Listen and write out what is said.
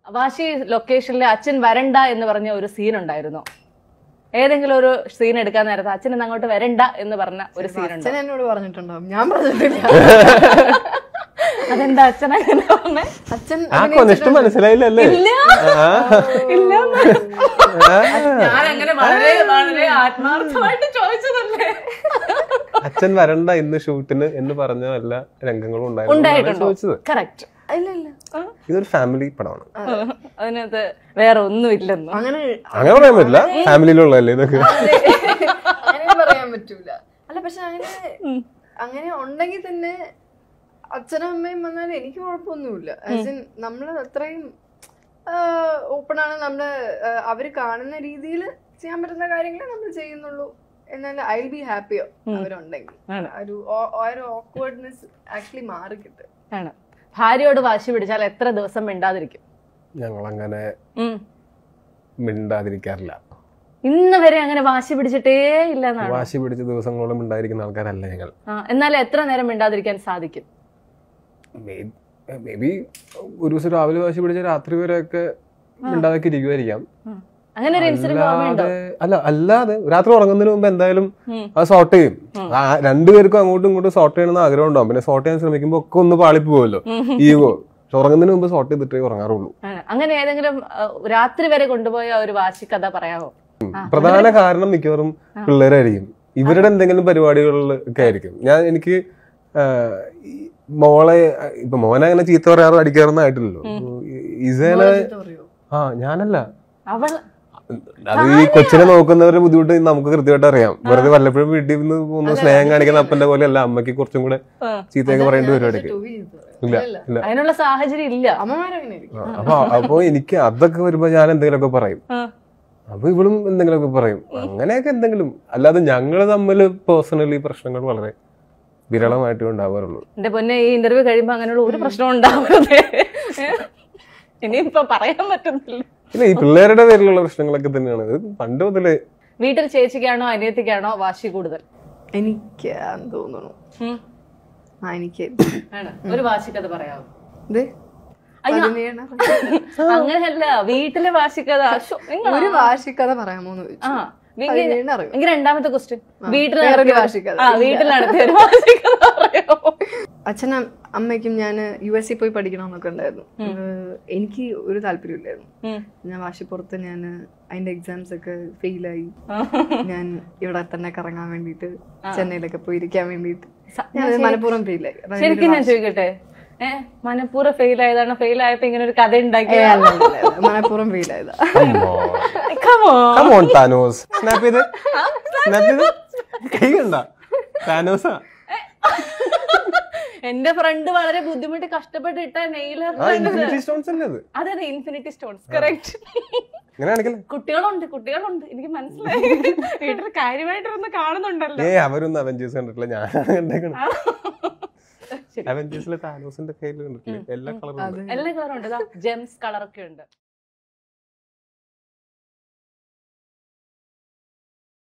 വാശി ലൊക്കേഷനിൽ അച്ഛൻ വരണ്ട എന്ന് പറഞ്ഞ ഒരു സീൻ ഉണ്ടായിരുന്നു ഏതെങ്കിലും ഒരു സീൻ എടുക്കാൻ നേരത്ത് അച്ഛൻ ഇന്ന് അങ്ങോട്ട് വരണ്ട എന്ന് പറഞ്ഞ ഒരു സീൻ ഉണ്ട് അച്ഛൻ എന്നോട് പറഞ്ഞിട്ടുണ്ടാവും ഞാൻ പറഞ്ഞിട്ടില്ല അതെന്താ അച്ഛൻ അങ്ങനെ പറഞ്ഞേ അച്ഛൻ ആ കൊനിഷ്ഠ മനസ്സിലായില്ലല്ലേ ഇല്ല ആ. ഇല്ല ആ. ഞാൻ അങ്ങനെ വളരെ വളരെ ആത്മാർത്ഥമായിട്ട് ചോദിച്ചതല്ലേ അച്ഛൻ വരണ്ട ഇന്ന് ഷൂട്ടിന് എന്ന് പറഞ്ഞ വല്ല രംഗങ്ങളും ഉണ്ടായിരുന്നു എന്നാണ് ഉണ്ടായിട്ടുണ്ടോ ചോദിച്ചത് കറക്റ്റ് ഇല്ല ഇല്ല ഇതൊരു ഫാമിലി പടമാണ് അതിനകത്ത് വേറെ ഒന്നും ഇല്ലെന്നോ അങ്ങനെ അങ്ങനെ പറയാൻ പറ്റില്ല ഫാമിലിയിലുള്ളതല്ലേ ഇതൊക്കെ അങ്ങനെ പറയാൻ പറ്റൂല അല്ല പക്ഷെ അങ്ങനെ അങ്ങനെ ഉണ്ടെങ്കിൽ തന്നെ അച്ഛനും അമ്മയും വന്നാൽ എനിക്ക് കുഴപ്പമൊന്നുമില്ല ആസ് ഇൻ നമ്മൾ അത്രയും ഓപ്പൺ ആണ് നമ്മള് ആ, അവര് കാണുന്ന രീതിയിൽ ചെയ്യാൻ പറ്റുന്ന കാര്യങ്ങളെ നമ്മൾ ചെയ്യുന്നുള്ളൂ എന്നാൽ ഐ ബി ഹാപ്പിയോ അവരുണ്ടെങ്കിൽ ആണ്. ആ ഒരു ഓ- ആ ഒരു ഓക്വേർഡ്നെസ് ആക്ച്വലി മാറി കിട്ടും ആണ് ഭാര്യയോട് വാശി പിടിച്ചാൽ എത്ര ദിവസം മിണ്ടാതിരിക്കും ഞങ്ങൾ അങ്ങനെ ഉം. മിണ്ടാതിരിക്കാറില്ല ഇന്ന് വരെ അങ്ങനെ വാശി പിടിച്ചിട്ടേ ഇല്ല എന്നാണ് വാശി പിടിച്ച ദിവസങ്ങളോളം ഉണ്ടായിരിക്കുന്ന ആൾക്കാരല്ല ഞങ്ങൾ എന്നാൽ എത്ര നേരം മിണ്ടാതിരിക്കാൻ സാധിക്കും മേ ബി ഒരു ദിവസം രാവിലെ വാശി പിടിച്ച രാത്രി വരെയൊക്കെ മിണ്ടാതൊക്കെ ഇരിക്കുമായിരിക്കാം ഉം. അങ്ങനെ ഒരു ഇൻസിഡന്റ് ഓർമ്മയുണ്ടോ അല്ലാതെ- അല്ല അല്ലാതെ രാത്രി ഉറങ്ങുന്നതിന് മുമ്പ് എന്തായാലും ഉം. അത് സോർട്ട് ചെയ്യും ആ രണ്ടുപേർക്കും അങ്ങോട്ടും ഇങ്ങോട്ടും സോർട്ട് ചെയ്യണമെന്ന് ആഗ്രഹം ഉണ്ടാവും പിന്നെ സോർട്ട് ചെയ്യാൻ ശ്രമിക്കുമ്പോൾ ഒക്കെ ഒന്ന് പാളിപ്പോവല്ലോ ഈഗോ പക്ഷെ ഉറങ്ങുന്നതിന് മുമ്പ് സോർട്ട് ചെയ്തിട്ടേ ഉറങ്ങാറുള്ളൂ ആണ്. അങ്ങനെ ഏതെങ്കിലും ആ, രാത്രി വരെ കൊണ്ടുപോയ ഒരു വാശി കഥ പറയാമോ ആ, പ്രധാന കാരണം മിക്കവാറും പിള്ളേരായിരിക്കും ഇവരുടെ എന്തെങ്കിലും പരിപാടികളിൽ ഒക്കെ ആയിരിക്കും ഞാൻ എനിക്ക് ആ, ഈ മോളെ ഇപ്പൊ മോനെ അങ്ങനെ ചീത്ത പറയാറോ അടിക്കാറൊന്നും ആയിട്ടില്ലല്ലോ ഇസേനെ പറയോ ആ ഞാനല്ല അവൾ അത് ഈ കൊച്ചിനെ നോക്കുന്നവരുടെ ബുദ്ധിമുട്ട് നമുക്ക് കൃത്യമായിട്ട് അറിയാം വെറുതെ വല്ലപ്പോഴും വീട്ടിൽ നിന്ന് ഒന്ന് സ്നേഹം കാണിക്കുന്ന അപ്പന്റെ പോലെ അല്ല അമ്മയ്ക്ക് കുറച്ചും കൂടെ ആ. ചീത്തയൊക്കെ പറയേണ്ടി വരും ഇടയ്ക്ക് ടോവി ചെയ്ത് പറയും. ഇല്ല ഇല്ല. ഇല്ല അതിനുള്ള സാഹചര്യം ഇല്ല അമ്മമാരങ്ങനെ ഇരിക്കും ആ, അപ്പൊ അപ്പൊ എനിക്ക് അതൊക്കെ വരുമ്പോ ഞാൻ എന്തെങ്കിലുമൊക്കെ പറയും ആ. അപ്പൊ ഇവളും എന്തെങ്കിലുമൊക്കെ പറയും അങ്ങനെയൊക്കെ എന്തെങ്കിലും അല്ലാതെ ഞങ്ങള് തമ്മിൽ പേഴ്സണലി പ്രശ്നങ്ങൾ വളരെ വിരളമായിട്ടേ ഉണ്ടാവാറുള്ളൂ എന്റെ പൊന്നെ ഈ ഇന്റർവ്യൂ കഴിയുമ്പോ അങ്ങനെയുള്ള ഒരു പ്രശ്നം ഉണ്ടാവരുത് ഇനിയിപ്പൊ പറയാൻ പറ്റുന്നില്ല ഇല്ല ഈ പിള്ളേരുടെ പേരിലുള്ള പ്രശ്നങ്ങളൊക്കെ തന്നെയാണ് ഇത് പണ്ട് മുതലേ വീട്ടിൽ ചേച്ചിക്കാണോ അനിയത്തിക്കാണോ വാശി കൂടുതൽ എനിക്ക് തോന്നുന്നു ഉം. ആ എനിക്ക് ആണ് ഒരു വാശിക്കഥ പറയാമോ ഇത് അയ്യോ. പതിനേഴാം അങ്ങനെയല്ല വീട്ടിലെ വാശിക്കഥ ശ്ശോ, നിങ്ങൾ- ഒരു വാർഷികത പറയാമോന്ന് ചോദിച്ചു ആ വീ- പതിനേഴിന് അറിയും എങ്കിൽ രണ്ടാമത്തെ ക്വസ്റ്റ്യൻ വീട്ടിൽ വേറൊരു നടത്തിയ- വാശിക്കഥ. ആ വീട്ടിൽ നടത്തിയ ഒരു വാശിക്കഥ പറയാമോ അച്ഛനും അമ്മയ്ക്കും ഞാൻ യു എസ് സി പോയി പഠിക്കണമെന്നൊക്കെ ഉണ്ടായിരുന്നു ഏഹ് എനിക്ക് ഒരു താല്പര്യമില്ലായിരുന്നു ഉം. ഞാൻ വാശിപ്പുറത്ത് ഞാൻ അതിന്റെ എക്സാംസ് ഒക്കെ ഫെയിലായി ഞാൻ ഇവിടെ തന്നെ കറങ്ങാൻ വേണ്ടിയിട്ട് ചെന്നൈയിലൊക്കെ പോയി ഇരിക്കാൻ വേണ്ടിയിട്ട് സ- ഞാൻ മനഃപൂർവ്വം ഫെയിലായി അപ്പൊ അതിന്റെ ശരിക്കും ഞാൻ ചോദിക്കട്ടെ ഏ മനഃപൂർവ്വം ഫെയിൽ ആയതാണോ ഫെയിൽ ആയപ്പോ ഇങ്ങനെ ഒരു കഥ ഉണ്ടാക്കി ഏ, അല്ല, അല്ല, അല്ല, മനഃപൂർവ്വം ഫെയിലായതാ കമോൺ താനോസ് സ്നാപ്പ് ചെയ്ത് സ്നാപ്പ് ചെയ്ത് കൈ കണ്ട താനോസാ എന്റെ ഫ്രണ്ട് വളരെ ബുദ്ധിമുട്ടി കഷ്ടപ്പെട്ട് ഇട്ട നെയിലർ ആ ഇൻഫിനിറ്റി സ്റ്റോൺസ് അല്ലേ അത് അതെ അതെ ഇൻഫിനിറ്റി സ്റ്റോൺസ് കറക്റ്റ് അങ്ങനെയാണെങ്കിൽ കുട്ടികളുണ്ട് കുട്ടികളുണ്ട് എനിക്ക് മനസ്സിലായി വീട്ടിൽ കാര്യമായിട്ടൊന്ന് കാണുന്നുണ്ടല്ലോ ഏ അവരൊന്നും അവഞ്ചേഴ്സ് കണ്ടിട്ടില്ല ഞാനാണ് കണ്ടേക്കണത് ശരി അവഞ്ചേഴ്സിലെ താനോസിന്റെ കയ്യിൽ കണ്ടിട്ടില്ലേ എല്ലാ കളറും എല്ലാ കളറും ഉണ്ട് ജെംസ് കളറൊക്കെ ഉണ്ട്